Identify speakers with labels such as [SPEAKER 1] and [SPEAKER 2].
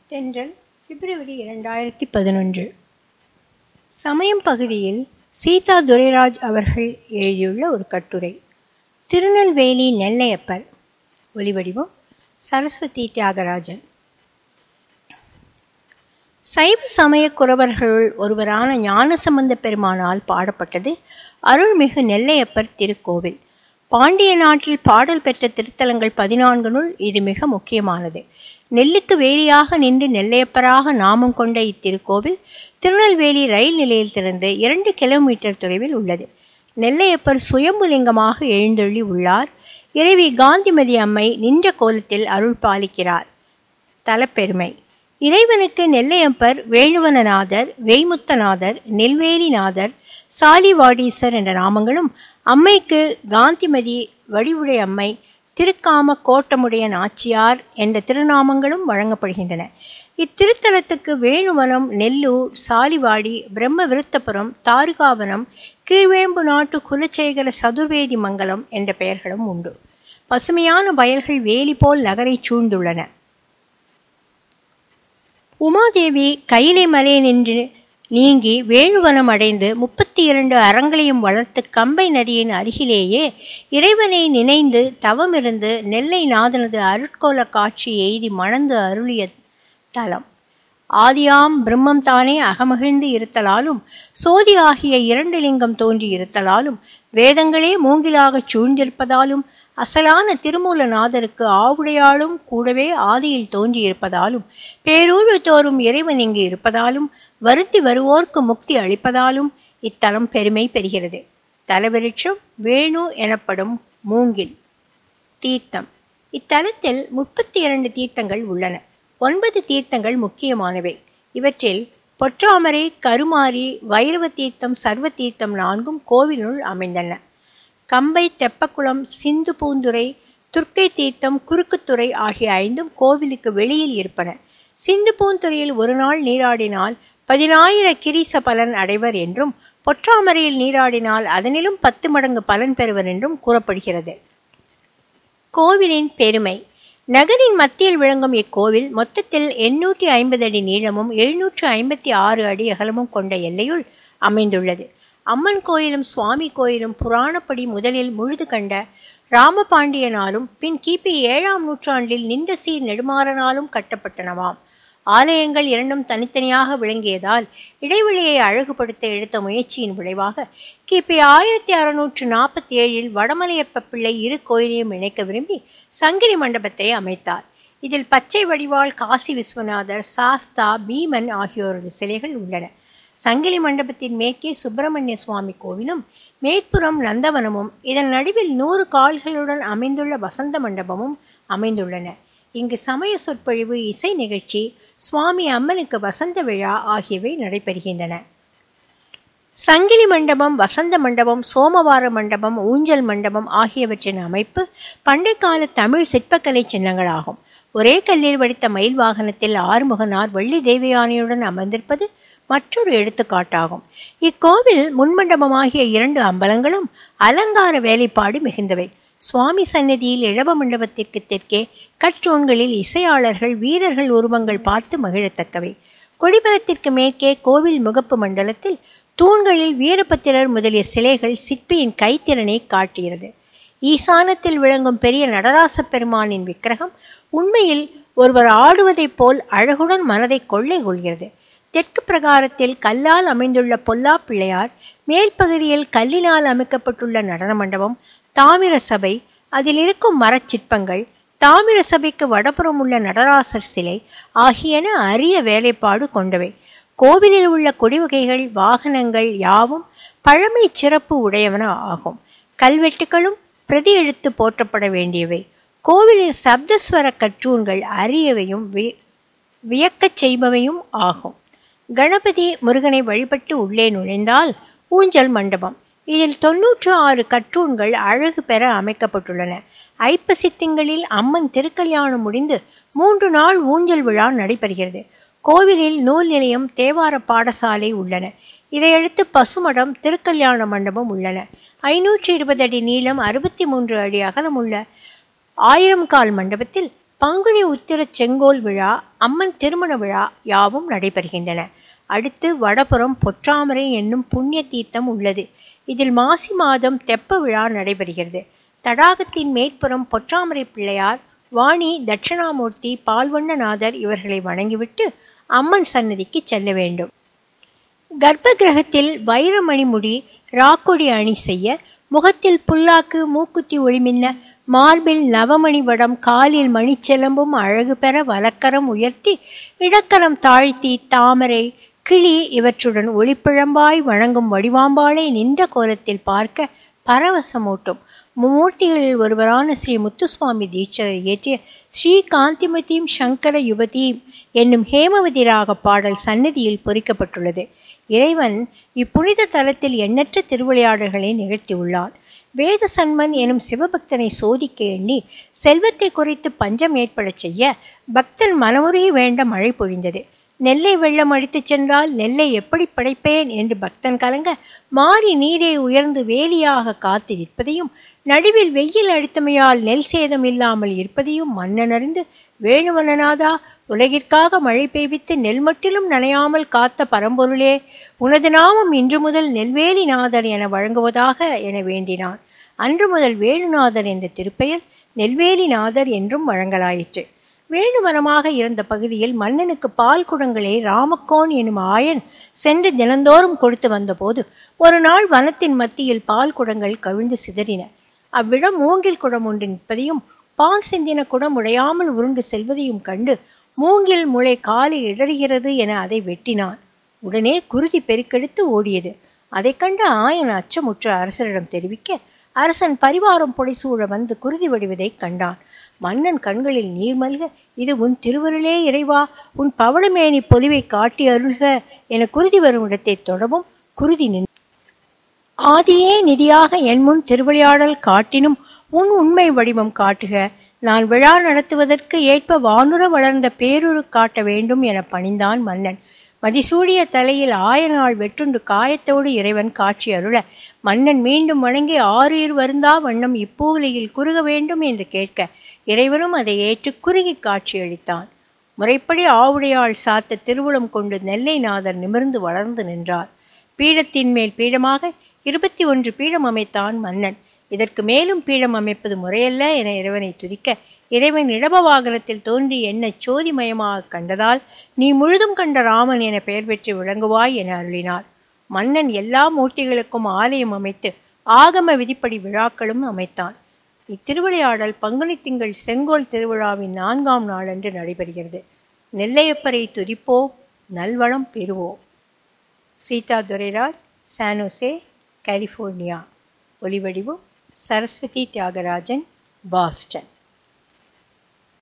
[SPEAKER 1] தென்றல் பிப்ரவரி இரண்டாயிரத்தி பதினொன்று சமயம் பகுதியில் சீதா துரைராஜ் அவர்கள் எழுதியுள்ள ஒரு கட்டுரை திருநெல்வேலி நெல்லையப்பர் ஒலிவடிவம் சரஸ்வதி தியாகராஜன் சைவ சமய குறவர்களுள் ஒருவரான ஞானசம்பந்த பெருமானால் பாடப்பட்டது அருள்மிகு நெல்லையப்பர் திருக்கோவில் பாண்டிய நாட்டில் பாடல் பெற்ற திருத்தலங்கள் பதினான்குனுள் இது மிக முக்கியமானது நெல்லுக்கு வேலியாக நின்று நெல்லையப்பராக நாமம் கொண்ட இத்திருக்கோவில் திருநெல்வேலி ரயில் நிலையத்திலிருந்து இரண்டு கிலோமீட்டர் தொலைவில் உள்ளது நெல்லையப்பர் சுயம்புலிங்கமாக எழுந்தொள்ளி உள்ளார் இறைவி காந்திமதி அம்மை நின்ற கோலத்தில் அருள் பாலிக்கிறார் தலப்பெருமை இறைவனுக்கு நெல்லையப்பர் வேணுவனநாதர் வேய்முத்தநாதர் நெல்வேலிநாதர் சாலிவாடீசர் என்ற நாமங்களும் அம்மைக்கு காந்திமதி வடிவுடை அம்மை திருக்காம கோட்டமுடைய நாச்சியார் என்ற திருநாமங்களும் வழங்கப்படுகின்றன இத்திருத்தலத்துக்கு வேணுவனம் நெல்லூர் சாலிவாடி பிரம்ம விருத்தபுரம் தாருகாவனம் கீழ்வேம்பு நாட்டு குலச்சேகர சதுர்வேதி மங்கலம் என்ற பெயர்களும் உண்டு பசுமையான வயல்கள் வேலி போல் நகரை சூழ்ந்துள்ளன உமாதேவி கையிலை மலை நின்று நீங்கி வேணுவனம் அடைந்து முப்பத்தி இரண்டு அறங்களையும் வளர்த்து கம்பை நதியின் அருகிலேயே இறைவனை நினைந்து தவமிருந்து நெல்லை நாதனது அருட்கோல காட்சி எய்தி மணந்து அருளிய தலம் ஆதியாம் பிரம்மம் தானே அகமகிழ்ந்து இருத்தலாலும் சோதி ஆகிய இரண்டு லிங்கம் தோன்றி இருத்தலாலும் வேதங்களே மூங்கிலாகச் சூழ்ந்திருப்பதாலும் அசலான திருமூலநாதருக்கு ஆவுடையாலும் கூடவே ஆதியில் தோன்றியிருப்பதாலும் பேரூழு தோறும் இறைவன் இங்கு இருப்பதாலும் வருத்தி வருவோர்க்கு முக்தி அளிப்பதாலும் இத்தலம் பெருமை பெறுகிறது தலவிருட்சம் வேணு எனப்படும் மூங்கில் தீர்த்தம் இத்தலத்தில் முப்பத்தி இரண்டு தீர்த்தங்கள் உள்ளன ஒன்பது தீர்த்தங்கள் முக்கியமானவை இவற்றில் பொற்றாமரை கருமாரி வைரவ தீர்த்தம் சர்வ தீர்த்தம் நான்கும் கோவிலுள் அமைந்தன கம்பை தெப்பக்குளம் சிந்து பூந்துரை துர்க்கை தீர்த்தம் குறுக்குத்துறை ஆகிய ஐந்தும் கோவிலுக்கு வெளியில் இருப்பன சிந்து பூந்துறையில் ஒரு நாள் நீராடினால் பதினாயிர கிரீச பலன் அடைவர் என்றும் பொற்றாமரையில் நீராடினால் அதனிலும் பத்து மடங்கு பலன் பெறுவர் என்றும் கூறப்படுகிறது கோவிலின் பெருமை நகரின் மத்தியில் விளங்கும் இக்கோவில் மொத்தத்தில் எண்ணூற்றி ஐம்பது அடி நீளமும் எழுநூற்று ஐம்பத்தி ஆறு அடி அகலமும் கொண்ட எல்லையுள் அமைந்துள்ளது அம்மன் கோயிலும் சுவாமி கோயிலும் புராணப்படி முதலில் முழுது கண்ட ராமபாண்டியனாலும் பின் கிபி ஏழாம் நூற்றாண்டில் நின்ற சீர் நெடுமாறனாலும் கட்டப்பட்டனவாம் ஆலயங்கள் இரண்டும் தனித்தனியாக விளங்கியதால் இடைவெளியை அழகுபடுத்த எடுத்த முயற்சியின் விளைவாக கிபி ஆயிரத்தி அறுநூற்று நாற்பத்தி ஏழில் வடமலையப்ப பிள்ளை இரு கோயிலையும் இணைக்க விரும்பி சங்கிலி மண்டபத்தை அமைத்தார் இதில் பச்சை வடிவாள் காசி விஸ்வநாதர் சாஸ்தா பீமன் ஆகியோரது சிலைகள் உள்ளன சங்கிலி மண்டபத்தின் மேற்கே சுப்பிரமணிய சுவாமி கோவிலும் மேற்புறம் நந்தவனமும் இதன் நடுவில் நூறு கால்களுடன் அமைந்துள்ள வசந்த மண்டபமும் அமைந்துள்ளன இங்கு சமய சொற்பொழிவு இசை நிகழ்ச்சி சுவாமி அம்மனுக்கு வசந்த விழா ஆகியவை நடைபெறுகின்றன சங்கிலி மண்டபம் வசந்த மண்டபம் சோமவார மண்டபம் ஊஞ்சல் மண்டபம் ஆகியவற்றின் அமைப்பு பண்டைக்கால தமிழ் சிற்பக்கலை சின்னங்களாகும் ஒரே கல்லில் வடித்த மயில் வாகனத்தில் ஆறுமுகனார் வள்ளி தேவயானையுடன் அமர்ந்திருப்பது மற்றொரு எடுத்துக்காட்டாகும் இக்கோவில் முன்மண்டபமாகிய இரண்டு அம்பலங்களும் அலங்கார வேலைப்பாடு மிகுந்தவை சுவாமி சன்னதியில் இழவ மண்டபத்திற்கு தெற்கே கற்றோன்களில் இசையாளர்கள் வீரர்கள் உருவங்கள் பார்த்து மகிழத்தக்கவை கொடிமரத்திற்கு மேற்கே கோவில் முகப்பு மண்டலத்தில் தூண்களில் வீரபத்திரர் முதலிய சிலைகள் சிற்பியின் கைத்திறனை காட்டுகிறது ஈசானத்தில் விளங்கும் பெரிய நடராச பெருமானின் விக்கிரகம் உண்மையில் ஒருவர் ஆடுவதைப் போல் அழகுடன் மனதை கொள்ளை கொள்கிறது தெற்கு பிரகாரத்தில் கல்லால் அமைந்துள்ள பொல்லா பிள்ளையார் மேல் பகுதியில் கல்லினால் அமைக்கப்பட்டுள்ள நடன மண்டபம் தாமிர சபை அதில் இருக்கும் மரச்சிற்பங்கள் தாமிர சபைக்கு வடபுறம் உள்ள நடராசர் சிலை ஆகியன அரிய வேலைப்பாடு கொண்டவை கோவிலில் உள்ள கொடிவகைகள் வாகனங்கள் யாவும் பழமை சிறப்பு உடையவன ஆகும் கல்வெட்டுகளும் பிரதி எழுத்து போற்றப்பட வேண்டியவை கோவிலில் சப்தஸ்வர கற்றூன்கள் அரியவையும் வியக்கச் செய்பவையும் ஆகும் கணபதி முருகனை வழிபட்டு உள்ளே நுழைந்தால் ஊஞ்சல் மண்டபம் இதில் தொன்னூற்று ஆறு கற்றூன்கள் அழகு பெற அமைக்கப்பட்டுள்ளன ஐப்பசி திங்களில் அம்மன் திருக்கல்யாணம் முடிந்து மூன்று நாள் ஊஞ்சல் விழா நடைபெறுகிறது கோவிலில் நூல் நிலையம் தேவார பாடசாலை உள்ளன இதையடுத்து பசுமடம் திருக்கல்யாண மண்டபம் உள்ளன ஐநூற்றி இருபது அடி நீளம் அறுபத்தி மூன்று அடி அகலம் உள்ள ஆயிரம் கால் மண்டபத்தில் பங்குனி உத்திர செங்கோல் விழா அம்மன் திருமண விழா யாவும் நடைபெறுகின்றன அடுத்து வடபுறம் பொற்றாமரை என்னும் புண்ணிய தீர்த்தம் உள்ளது இதில் மாசி மாதம் தெப்ப விழா நடைபெறுகிறது தடாகத்தின் மேற்புறம் பொற்றாமரை பிள்ளையார் வாணி தட்சிணாமூர்த்தி பால்வண்ணநாதர் இவர்களை வணங்கிவிட்டு அம்மன் சன்னதிக்கு செல்ல வேண்டும் கர்ப்ப கிரகத்தில் வைரமணி முடி ராக்கொடி அணி செய்ய முகத்தில் புல்லாக்கு மூக்குத்தி ஒளிமின்ன மார்பில் நவமணி வடம் காலில் மணிச்செலம்பும் அழகு பெற வலக்கரம் உயர்த்தி இடக்கரம் தாழ்த்தி தாமரை கிளி இவற்றுடன் ஒளிப்பிழம்பாய் வணங்கும் வடிவாம்பாளை நின்ற கோலத்தில் பார்க்க பரவசமூட்டும் மும்மூர்த்திகளில் ஒருவரான ஸ்ரீ முத்துசுவாமி தீட்சரை இயற்றிய ஸ்ரீ காந்திமதியும் சங்கர யுவதியும் என்னும் ஹேமவதி ராக பாடல் சன்னதியில் பொறிக்கப்பட்டுள்ளது இறைவன் இப்புனித தலத்தில் எண்ணற்ற திருவிளையாடல்களை நிகழ்த்தியுள்ளார் வேத சன்மன் எனும் சிவபக்தனை சோதிக்க எண்ணி செல்வத்தை குறித்து பஞ்சம் ஏற்படச் செய்ய பக்தன் மனமுறைய வேண்ட மழை பொழிந்தது நெல்லை வெள்ளம் அடித்துச் சென்றால் நெல்லை எப்படி படைப்பேன் என்று பக்தன் கலங்க மாறி நீரே உயர்ந்து வேலியாக காத்து நிற்பதையும் நடுவில் வெயில் அடித்தமையால் நெல் சேதம் இல்லாமல் இருப்பதையும் மன்னன் அறிந்து வேணுவனநாதா உலகிற்காக மழை பெய்வித்து நெல் மட்டிலும் நனையாமல் காத்த பரம்பொருளே உனது நாமம் இன்று முதல் நெல்வேலிநாதர் என வழங்குவதாக என வேண்டினான் அன்று முதல் வேணுநாதர் என்ற திருப்பெயர் நெல்வேலிநாதர் என்றும் வழங்கலாயிற்று வேணுவனமாக இருந்த பகுதியில் மன்னனுக்கு பால் குடங்களை ராமக்கோன் எனும் ஆயன் சென்று தினந்தோறும் கொடுத்து வந்தபோது ஒரு நாள் வனத்தின் மத்தியில் பால் குடங்கள் கவிழ்ந்து சிதறின அவ்விடம் மூங்கில் குடம் ஒன்று நிற்பதையும் பால் சிந்தின குடம் உடையாமல் உருண்டு செல்வதையும் கண்டு மூங்கில் முளை காலை இடறுகிறது என அதை வெட்டினான் உடனே குருதி பெருக்கெடுத்து ஓடியது அதைக் கண்ட ஆயன் அச்சமுற்ற அரசரிடம் தெரிவிக்க அரசன் பரிவாரம் புடைசூழ வந்து குருதி வடிவதைக் கண்டான் மன்னன் கண்களில் நீர் மல்க இது உன் திருவருளே இறைவா உன் பவளமேனி பொலிவை காட்டி அருள்க என குருதி வரும் இடத்தை தொடவும் குருதி நின் ஆதியே நிதியாக என் முன் திருவிளையாடல் காட்டினும் உன் உண்மை வடிவம் காட்டுக நான் விழா நடத்துவதற்கு ஏற்ப வானுர வளர்ந்த பேருரு காட்ட வேண்டும் என பணிந்தான் மன்னன் மதிசூடிய தலையில் ஆயநாள் வெற்றுண்டு காயத்தோடு இறைவன் காட்சி அருள மன்னன் மீண்டும் வணங்கி ஆறீர் வருந்தா வண்ணம் இப்பூவிலையில் குறுக வேண்டும் என்று கேட்க இறைவனும் அதை ஏற்று குறுகி காட்சியளித்தான் முறைப்படி ஆவுடையாள் சாத்த திருவுளம் கொண்டு நெல்லை நாதர் நிமிர்ந்து வளர்ந்து நின்றார் பீடத்தின் மேல் பீடமாக இருபத்தி ஒன்று பீடம் அமைத்தான் மன்னன் இதற்கு மேலும் பீடம் அமைப்பது முறையல்ல என இறைவனை துதிக்க இறைவன் இடப வாகனத்தில் தோன்றி என்னை சோதிமயமாக கண்டதால் நீ முழுதும் கண்ட ராமன் என பெயர் பெற்று விளங்குவாய் என அருளினார் மன்னன் எல்லா மூர்த்திகளுக்கும் ஆலயம் அமைத்து ஆகம விதிப்படி விழாக்களும் அமைத்தான் இத்திருவிளையாடல் பங்குனி திங்கள் செங்கோல் திருவிழாவின் நான்காம் நாளன்று நடைபெறுகிறது நெல்லையப்பரை துதிப்போம் நல்வளம் பெறுவோம் சீதா துரைராஜ் சானோசே கலிஃபோர்னியா ஒலிவடிவம் சரஸ்வதி தியாகராஜன் பாஸ்டன்